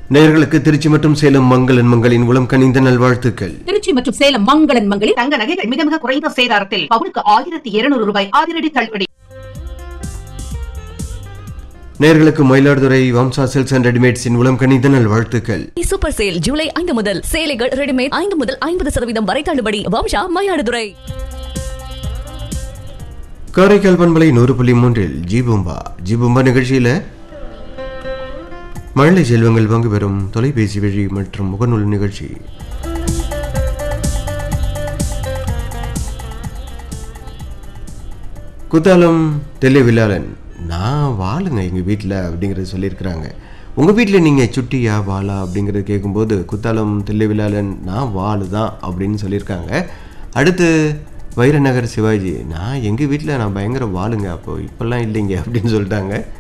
நேயர்களுக்கு திருச்சி மற்றும் சேலம் மங்களன் மங்களின் உளம் கனிந்த நல்வாழ்த்துக்கள் திருச்சி மற்றும் சேலம் மங்களன் மங்களில் தங்க நகைகள் மிக மிக குறைந்த சேதாரத்தில் பவுனுக்கு ஆயிரத்தி இருநூறு ரூபாய் அதிரடி தள்ளுபடி நேயர்களுக்கு மயிலாடுதுறை வம்சா சில்க்ஸ் அண்ட் ரெடிமேட்ஸின் உளம் கனிந்த நல்வாழ்த்துக்கள் சூப்பர் சேல் ஜூலை ஐந்து முதல் சேலைகள் ரெடிமேட் ஐந்து முதல் ஐம்பது சதவீதம் வரை தள்ளுபடி வம்சா மயிலாடுதுறை காரைக்கால் பண்பலை நூறு புள்ளி மூன்றில் ஜீபூம்பா ஜீபூம்பா நிகழ்ச்சியில் மழலை செல்வங்கள் பங்கு பெறும் தொலைபேசி வழி மற்றும் முகநூல் நிகழ்ச்சி குத்தாலம் தெல்லை விழாலன் நான் வாளுங்க எங்கள் வீட்டில் அப்படிங்கிறது சொல்லியிருக்கிறாங்க உங்கள் வீட்டில் நீங்கள் சுட்டியா வாளா அப்படிங்கிறது கேட்கும்போது குத்தாலம் தெல்லை விழாலன் நான் வாளு தான் அப்படின்னு சொல்லியிருக்காங்க அடுத்து வைரநகர் சிவாஜி நான் எங்கள் வீட்டில் நான் பயங்கர வாளுங்க அப்போ இப்போல்லாம் இல்லைங்க அப்படின்னு சொல்லிட்டாங்க